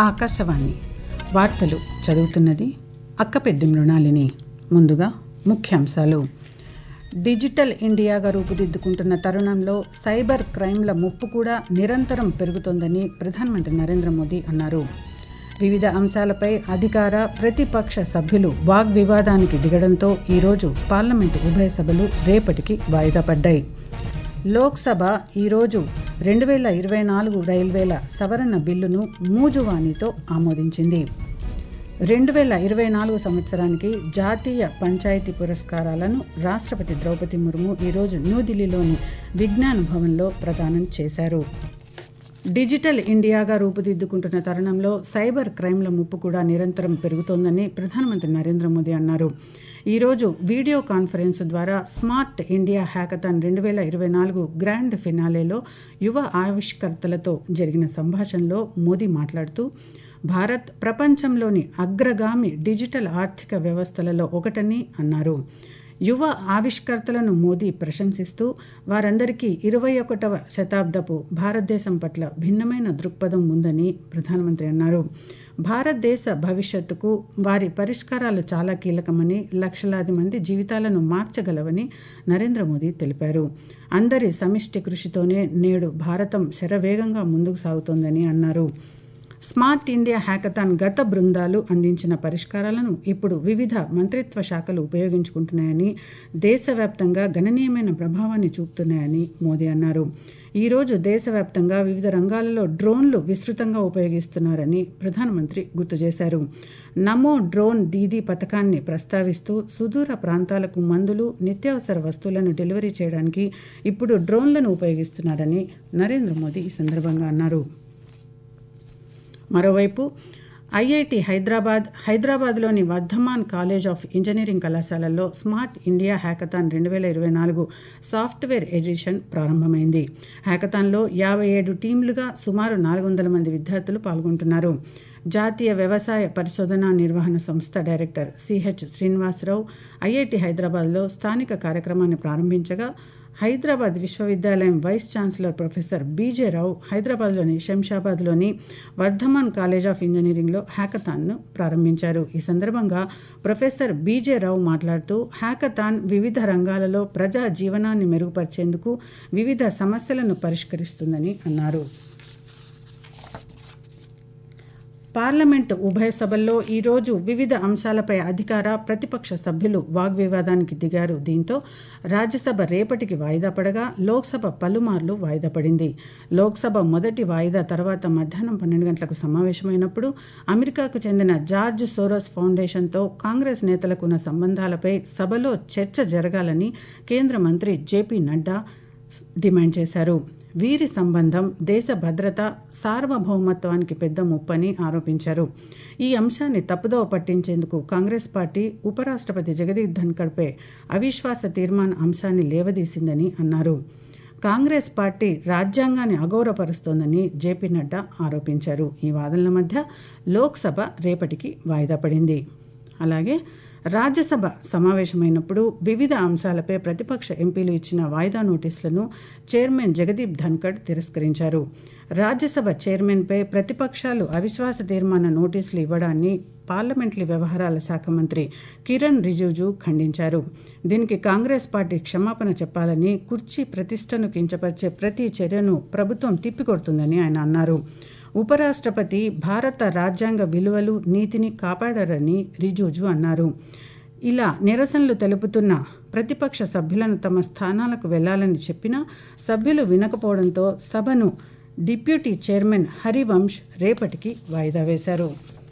ఆకాశవాణి వార్తలు చదువుతున్నది అక్కపెద్ది మృణాలిని ముందుగా ముఖ్యాంశాలు డిజిటల్ ఇండియాగా రూపుదిద్దుకుంటున్న తరుణంలో సైబర్ క్రైమ్ల ముప్పు కూడా నిరంతరం పెరుగుతోందని ప్రధానమంత్రి నరేంద్ర మోదీ అన్నారు వివిధ అంశాలపై అధికార ప్రతిపక్ష సభ్యులు వాగ్వివాదానికి దిగడంతో ఈరోజు పార్లమెంటు ఉభయ సభలు రేపటికి వాయిదా పడ్డాయి లోక్సభ ఈరోజు రెండు వేల ఇరవై నాలుగు రైల్వేల సవరణ బిల్లును మూజువాణితో ఆమోదించింది రెండు వేల ఇరవై నాలుగు సంవత్సరానికి జాతీయ పంచాయతీ పురస్కారాలను రాష్ట్రపతి ద్రౌపది ముర్ము ఈరోజు న్యూఢిల్లీలోని విజ్ఞాన్ భవన్లో ప్రదానం చేశారు డిజిటల్ ఇండియాగా రూపుదిద్దుకుంటున్న తరుణంలో సైబర్ క్రైమ్ల ముప్పు కూడా నిరంతరం పెరుగుతోందని ప్రధానమంత్రి నరేంద్ర మోదీ అన్నారు ఈరోజు వీడియో కాన్ఫరెన్స్ ద్వారా స్మార్ట్ ఇండియా హ్యాకథాన్ రెండు వేల ఇరవై నాలుగు గ్రాండ్ ఫినాలేలో యువ ఆవిష్కర్తలతో జరిగిన సంభాషణలో మోదీ మాట్లాడుతూ భారత్ ప్రపంచంలోని అగ్రగామి డిజిటల్ ఆర్థిక వ్యవస్థలలో ఒకటని అన్నారు యువ ఆవిష్కర్తలను మోదీ ప్రశంసిస్తూ వారందరికీ ఇరవై ఒకటవ శతాబ్దపు భారతదేశం పట్ల భిన్నమైన దృక్పథం ఉందని ప్రధానమంత్రి అన్నారు భారతదేశ భవిష్యత్తుకు వారి పరిష్కారాలు చాలా కీలకమని లక్షలాది మంది జీవితాలను మార్చగలవని నరేంద్ర మోదీ తెలిపారు అందరి సమిష్టి కృషితోనే నేడు భారతం శరవేగంగా ముందుకు సాగుతోందని అన్నారు స్మార్ట్ ఇండియా హ్యాకథాన్ గత బృందాలు అందించిన పరిష్కారాలను ఇప్పుడు వివిధ మంత్రిత్వ శాఖలు ఉపయోగించుకుంటున్నాయని దేశవ్యాప్తంగా గణనీయమైన ప్రభావాన్ని చూపుతున్నాయని మోదీ అన్నారు ఈరోజు దేశవ్యాప్తంగా వివిధ రంగాలలో డ్రోన్లు విస్తృతంగా ఉపయోగిస్తున్నారని ప్రధానమంత్రి గుర్తు చేశారు నమో డ్రోన్ దీదీ పథకాన్ని ప్రస్తావిస్తూ సుదూర ప్రాంతాలకు మందులు నిత్యావసర వస్తువులను డెలివరీ చేయడానికి ఇప్పుడు డ్రోన్లను ఉపయోగిస్తున్నారని నరేంద్ర మోదీ ఈ సందర్భంగా అన్నారు మరోవైపు ఐఐటి హైదరాబాద్ హైదరాబాద్లోని వర్ధమాన్ కాలేజ్ ఆఫ్ ఇంజనీరింగ్ కళాశాలల్లో స్మార్ట్ ఇండియా హ్యాకథాన్ రెండు వేల ఇరవై నాలుగు సాఫ్ట్వేర్ ఎడిషన్ ప్రారంభమైంది హ్యాకథాన్లో యాభై ఏడు టీంలుగా సుమారు నాలుగు వందల మంది విద్యార్థులు పాల్గొంటున్నారు జాతీయ వ్యవసాయ పరిశోధన నిర్వహణ సంస్థ డైరెక్టర్ సిహెచ్ శ్రీనివాసరావు ఐఐటి హైదరాబాద్లో స్థానిక కార్యక్రమాన్ని ప్రారంభించగా హైదరాబాద్ విశ్వవిద్యాలయం vice chancellor professor BJ Rao హైదరాబాద్లోని శంషాబాద్లోని వర్ధమాన్ కాలేజ్ ఆఫ్ ఇంజనీరింగ్లో హ్యాకథాన్ను ప్రారంభించారు ఈ సందర్భంగా ప్రొఫెసర్ బీజే రావు మాట్లాడుతూ హ్యాకథాన్ వివిధ రంగాలలో ప్రజా జీవనాన్ని మెరుగుపరిచేందుకు వివిధ సమస్యలను పరిష్కరిస్తుందని అన్నారు పార్లమెంటు ఉభయ సభల్లో ఈరోజు వివిధ అంశాలపై అధికార ప్రతిపక్ష సభ్యులు వాగ్వివాదానికి దిగారు దీంతో రాజ్యసభ రేపటికి వాయిదా పడగా లోక్సభ పలుమార్లు వాయిదా పడింది లోక్సభ మొదటి వాయిదా తర్వాత మధ్యాహ్నం పన్నెండు గంటలకు సమావేశమైనప్పుడు అమెరికాకు చెందిన జార్జ్ సోరోస్ ఫౌండేషన్తో కాంగ్రెస్ నేతలకు ఉన్న సంబంధాలపై సభలో చర్చ జరగాలని కేంద్ర మంత్రి జేపీ నడ్డా డిమాండ్ చేశారు వీరి సంబంధం దేశ భద్రత సార్వభౌమత్వానికి పెద్ద ముప్పని ఆరోపించారు ఈ అంశాన్ని తప్పుదోవ పట్టించేందుకు కాంగ్రెస్ పార్టీ ఉపరాష్ట్రపతి జగదీప్ ధన్కడ్పై అవిశ్వాస తీర్మాన అంశాన్ని లేవదీసిందని అన్నారు కాంగ్రెస్ పార్టీ రాజ్యాంగాన్ని అగౌరవపరుస్తోందని జేపీ నడ్డా ఆరోపించారు ఈ వాదనల మధ్య లోక్సభ రేపటికి వాయిదా పడింది అలాగే రాజ్యసభ సమావేశమైనప్పుడు వివిధ అంశాలపై ప్రతిపక్ష ఎంపీలు ఇచ్చిన వాయిదా నోటీసులను చైర్మన్ జగదీప్ ధన్కడ్ తిరస్కరించారు రాజ్యసభ చైర్మన్పై ప్రతిపక్షాలు అవిశ్వాస తీర్మాన నోటీసులు ఇవ్వడాన్ని పార్లమెంటరీ వ్యవహారాల శాఖ మంత్రి కిరణ్ రిజిజు ఖండించారు దీనికి కాంగ్రెస్ పార్టీ క్షమాపణ చెప్పాలని కుర్చీ ప్రతిష్టను కించపరిచే ప్రతి చర్యను ప్రభుత్వం తిప్పికొడుతుందని ఆయన అన్నారు ఉపరాష్ట్రపతి భారత రాజ్యాంగ విలువలు నీతిని కాపాడారని రిజుజు అన్నారు ఇలా నిరసనలు తెలుపుతున్న ప్రతిపక్ష సభ్యులను తమ స్థానాలకు వెళ్లాలని చెప్పినా సభ్యులు వినకపోవడంతో సభను డిప్యూటీ చైర్మన్ హరివంశ్ రేపటికి వాయిదా వేశారు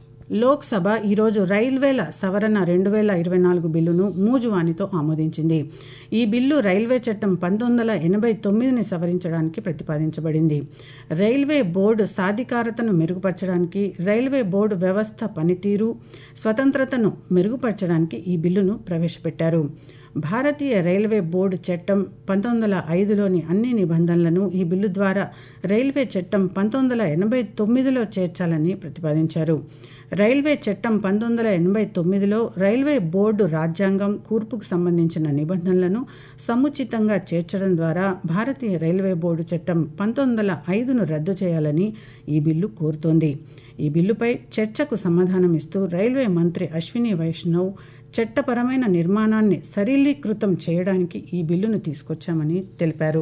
లోక్సభ ఈరోజు రైల్వేల సవరణ రెండు వేల ఇరవై నాలుగు బిల్లును మూజువానితో ఆమోదించింది ఈ బిల్లు రైల్వే చట్టం పంతొమ్మిది వందల ఎనభై తొమ్మిదిని సవరించడానికి ప్రతిపాదించబడింది రైల్వే బోర్డు సాధికారతను మెరుగుపరచడానికి రైల్వే బోర్డు వ్యవస్థ పనితీరు స్వతంత్రతను మెరుగుపరచడానికి ఈ బిల్లును ప్రవేశపెట్టారు భారతీయ రైల్వే బోర్డు చట్టం పంతొమ్మిది వందల ఐదులోని అన్ని నిబంధనలను ఈ బిల్లు ద్వారా రైల్వే చట్టం పంతొమ్మిది వందల ఎనభై తొమ్మిదిలో చేర్చాలని ప్రతిపాదించారు రైల్వే చట్టం పంతొమ్మిది వందల ఎనభై తొమ్మిదిలో రైల్వే బోర్డు రాజ్యాంగం కూర్పుకు సంబంధించిన నిబంధనలను సముచితంగా చేర్చడం ద్వారా భారతీయ రైల్వే బోర్డు చట్టం పంతొమ్మిది వందల ఐదును రద్దు చేయాలని ఈ బిల్లు కోరుతోంది ఈ బిల్లుపై చర్చకు సమాధానమిస్తూ రైల్వే మంత్రి అశ్విని వైష్ణవ్ చట్టపరమైన నిర్మాణాన్ని సరళీకృతం చేయడానికి ఈ బిల్లును తీసుకొచ్చామని తెలిపారు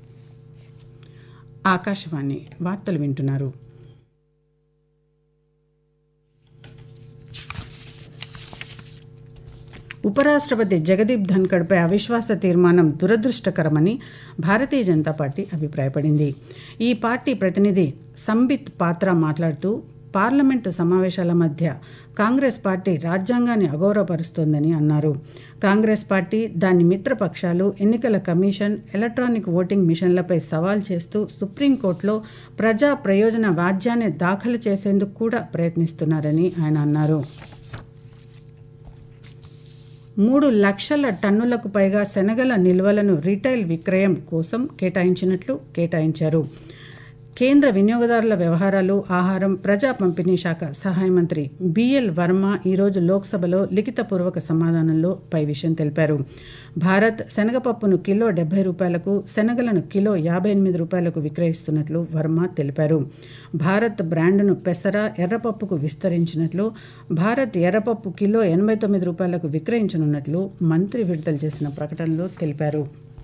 ఆకాశవాణి వార్తలు వింటున్నారు ఉపరాష్ట్రపతి జగదీప్ ధన్కడ్పై అవిశ్వాస తీర్మానం దురదృష్టకరమని భారతీయ జనతా పార్టీ అభిప్రాయపడింది ఈ పార్టీ ప్రతినిధి సంబిత్ పాత్ర మాట్లాడుతూ పార్లమెంటు సమావేశాల మధ్య కాంగ్రెస్ పార్టీ రాజ్యాంగాన్ని అగౌరవపరుస్తోందని అన్నారు కాంగ్రెస్ పార్టీ దాని మిత్రపక్షాలు ఎన్నికల కమిషన్ ఎలక్ట్రానిక్ ఓటింగ్ మిషన్లపై సవాల్ చేస్తూ సుప్రీంకోర్టులో ప్రజా ప్రయోజన వాద్యాన్ని దాఖలు చేసేందుకు కూడా ప్రయత్నిస్తున్నారని ఆయన అన్నారు మూడు లక్షల టన్నులకు పైగా శనగల నిల్వలను రీటైల్ విక్రయం కోసం కేటాయించినట్లు కేటాయించారు కేంద్ర వినియోగదారుల వ్యవహారాలు ఆహారం ప్రజా పంపిణీ శాఖ సహాయ మంత్రి బిఎల్ వర్మ ఈరోజు లోక్సభలో లిఖితపూర్వక సమాధానంలో పై విషయం తెలిపారు భారత్ శనగపప్పును కిలో డెబ్బై రూపాయలకు శనగలను కిలో యాభై ఎనిమిది రూపాయలకు విక్రయిస్తున్నట్లు వర్మ తెలిపారు భారత్ బ్రాండ్ను పెసర ఎర్రపప్పుకు విస్తరించినట్లు భారత్ ఎర్రపప్పు కిలో ఎనభై తొమ్మిది రూపాయలకు విక్రయించనున్నట్లు మంత్రి విడుదల చేసిన ప్రకటనలో తెలిపారు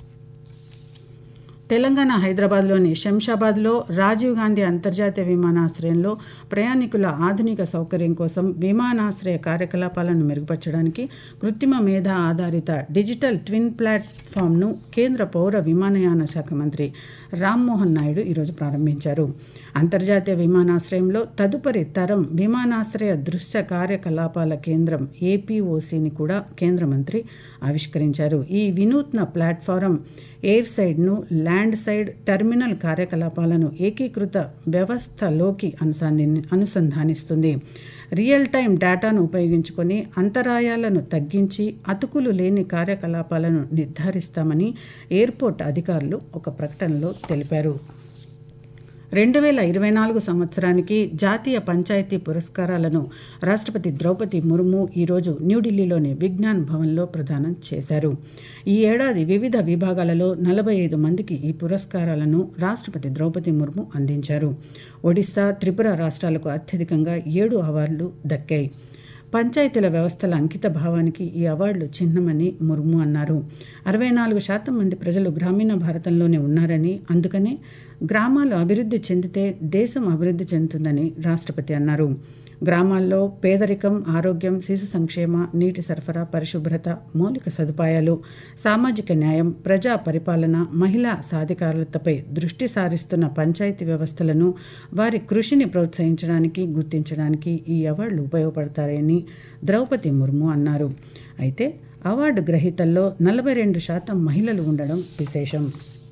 తెలంగాణ హైదరాబాద్లోని శంషాబాద్లో రాజీవ్ గాంధీ అంతర్జాతీయ విమానాశ్రయంలో ప్రయాణికుల ఆధునిక సౌకర్యం కోసం విమానాశ్రయ కార్యకలాపాలను మెరుగుపరచడానికి కృత్రిమ మేధ ఆధారిత డిజిటల్ ట్విన్ ప్లాట్ఫామ్ను కేంద్ర పౌర విమానయాన శాఖ మంత్రి రామ్మోహన్ నాయుడు ఈరోజు ప్రారంభించారు అంతర్జాతీయ విమానాశ్రయంలో తదుపరి తరం విమానాశ్రయ దృశ్య కార్యకలాపాల కేంద్రం ఏపీఓసిని కూడా కేంద్ర మంత్రి ఆవిష్కరించారు ఈ వినూత్న ప్లాట్ఫారం ఎయిర్ సైడ్ను ల్యాండ్ సైడ్ టెర్మినల్ కార్యకలాపాలను ఏకీకృత వ్యవస్థలోకి అనుసంధి అనుసంధానిస్తుంది రియల్ టైం డేటాను ఉపయోగించుకొని అంతరాయాలను తగ్గించి అతుకులు లేని కార్యకలాపాలను నిర్ధారిస్తామని ఎయిర్పోర్ట్ అధికారులు ఒక ప్రకటనలో తెలిపారు రెండు వేల ఇరవై నాలుగు సంవత్సరానికి జాతీయ పంచాయతీ పురస్కారాలను రాష్ట్రపతి ద్రౌపది ముర్ము ఈరోజు న్యూఢిల్లీలోని విజ్ఞాన్ భవన్లో ప్రదానం చేశారు ఈ ఏడాది వివిధ విభాగాలలో నలభై ఐదు మందికి ఈ పురస్కారాలను రాష్ట్రపతి ద్రౌపది ముర్ము అందించారు ఒడిశా త్రిపుర రాష్ట్రాలకు అత్యధికంగా ఏడు అవార్డులు దక్కాయి పంచాయతీల వ్యవస్థల అంకిత భావానికి ఈ అవార్డులు చిహ్నమని ముర్ము అన్నారు అరవై నాలుగు శాతం మంది ప్రజలు గ్రామీణ భారతంలోనే ఉన్నారని అందుకనే గ్రామాలు అభివృద్ధి చెందితే దేశం అభివృద్ధి చెందుతుందని రాష్ట్రపతి అన్నారు గ్రామాల్లో పేదరికం ఆరోగ్యం శిశు సంక్షేమ నీటి సరఫరా పరిశుభ్రత మౌలిక సదుపాయాలు సామాజిక న్యాయం ప్రజా పరిపాలన మహిళా సాధికారతపై దృష్టి సారిస్తున్న పంచాయతీ వ్యవస్థలను వారి కృషిని ప్రోత్సహించడానికి గుర్తించడానికి ఈ అవార్డులు ఉపయోగపడతాయని ద్రౌపది ముర్ము అన్నారు అయితే అవార్డు గ్రహీతల్లో నలభై రెండు శాతం మహిళలు ఉండడం విశేషం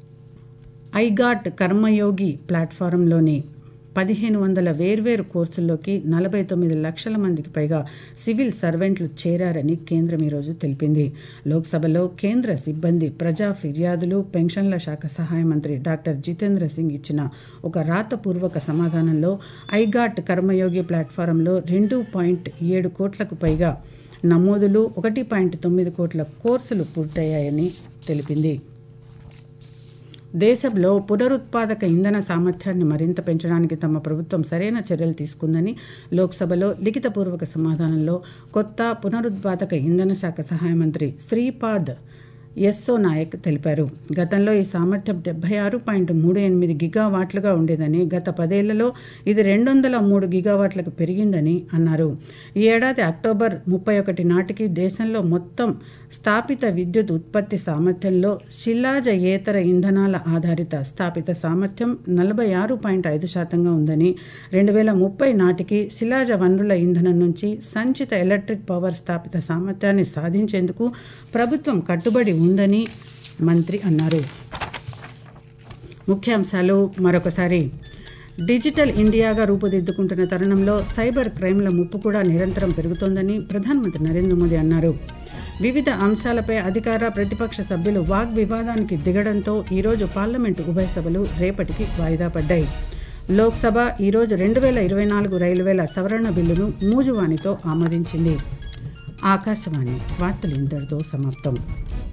ఐగాట్ కర్మయోగి ప్లాట్ఫారంలోని పదిహేను వందల వేర్వేరు కోర్సుల్లోకి నలభై తొమ్మిది లక్షల మందికి పైగా సివిల్ సర్వెంట్లు చేరారని కేంద్రం ఈరోజు తెలిపింది లోక్సభలో కేంద్ర సిబ్బంది ప్రజా ఫిర్యాదులు పెన్షన్ల శాఖ సహాయ మంత్రి డాక్టర్ జితేంద్ర సింగ్ ఇచ్చిన ఒక రాతపూర్వక సమాధానంలో ఐగాట్ కర్మయోగి ప్లాట్ఫారంలో రెండు పాయింట్ ఏడు కోట్లకు పైగా నమోదులు ఒకటి పాయింట్ తొమ్మిది కోట్ల కోర్సులు పూర్తయ్యాయని తెలిపింది దేశంలో పునరుత్పాదక ఇంధన సామర్థ్యాన్ని మరింత పెంచడానికి తమ ప్రభుత్వం సరైన చర్యలు తీసుకుందని లోక్సభలో లిఖితపూర్వక సమాధానంలో కొత్త పునరుత్పాదక ఇంధన శాఖ సహాయ మంత్రి శ్రీపాద్ ఎస్సో నాయక్ తెలిపారు గతంలో ఈ సామర్థ్యం డెబ్బై ఆరు పాయింట్ మూడు ఎనిమిది గిగావాట్లుగా ఉండేదని గత పదేళ్లలో ఇది రెండు వందల మూడు గిగావాట్లకు పెరిగిందని అన్నారు ఈ ఏడాది అక్టోబర్ ముప్పై ఒకటి నాటికి దేశంలో మొత్తం స్థాపిత విద్యుత్ ఉత్పత్తి సామర్థ్యంలో శిలాజయేతర ఇంధనాల ఆధారిత స్థాపిత సామర్థ్యం నలభై ఆరు పాయింట్ ఐదు శాతంగా ఉందని రెండు వేల ముప్పై నాటికి శిలాజ వనరుల ఇంధనం నుంచి సంచిత ఎలక్ట్రిక్ పవర్ స్థాపిత సామర్థ్యాన్ని సాధించేందుకు ప్రభుత్వం కట్టుబడి ఉందని మంత్రి అన్నారు ముఖ్యాంశాలు మరొకసారి డిజిటల్ ఇండియాగా రూపుదిద్దుకుంటున్న తరుణంలో సైబర్ క్రైమ్ల ముప్పు కూడా నిరంతరం పెరుగుతోందని ప్రధానమంత్రి నరేంద్ర మోదీ అన్నారు వివిధ అంశాలపై అధికార ప్రతిపక్ష సభ్యులు వాగ్వివాదానికి దిగడంతో ఈరోజు పార్లమెంటు ఉభయ సభలు రేపటికి వాయిదా పడ్డాయి లోక్సభ ఈరోజు రెండు వేల ఇరవై నాలుగు రైల్వేల సవరణ బిల్లును మూజువాణితో ఆమోదించింది ఆకాశవాణి వార్తలు ఇంతటితో సమాప్తం